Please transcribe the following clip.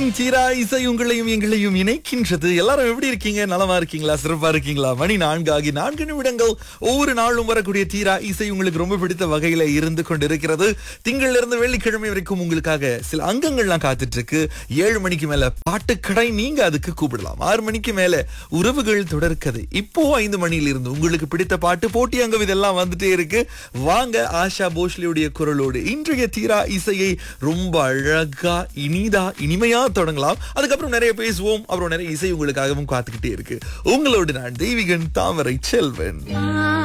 தீரா இசை உங்களையும் எங்களையும் இணைக்கின்றது எல்லாரும் எப்படி இருக்கீங்க நலமா இருக்கீங்களா சிறப்பா இருக்கீங்களா மணி நான்கு ஆகி நான்கு நிமிடங்கள் ஒவ்வொரு நாளும் வரக்கூடிய தீரா இசை உங்களுக்கு ரொம்ப பிடித்த வகையில இருந்து கொண்டிருக்கிறது திங்கள்ல இருந்து வெள்ளிக்கிழமை வரைக்கும் உங்களுக்காக சில அங்கங்கள்லாம் காத்துட்டு இருக்கு ஏழு மணிக்கு மேல பாட்டுக்கடை நீங்க அதுக்கு கூப்பிடலாம் ஆறு மணிக்கு மேல உறவுகள் தொடர்கதை இப்போ ஐந்து மணியில இருந்து உங்களுக்கு பிடித்த பாட்டு போட்டி அங்கம் இதெல்லாம் வந்துட்டே இருக்கு வாங்க ஆஷா போஸ்லியுடைய குரலோடு இன்றைய தீரா இசையை ரொம்ப அழகா இனிதா இனிமையா தொடங்கலாம் அதுக்கப்புறம் நிறைய பேசுவோம் அப்புறம் நிறைய இசை உங்களுக்காகவும் காத்துக்கிட்டே இருக்கு உங்களோடு நான் தெய்வீகன் தாமரை செல்வன்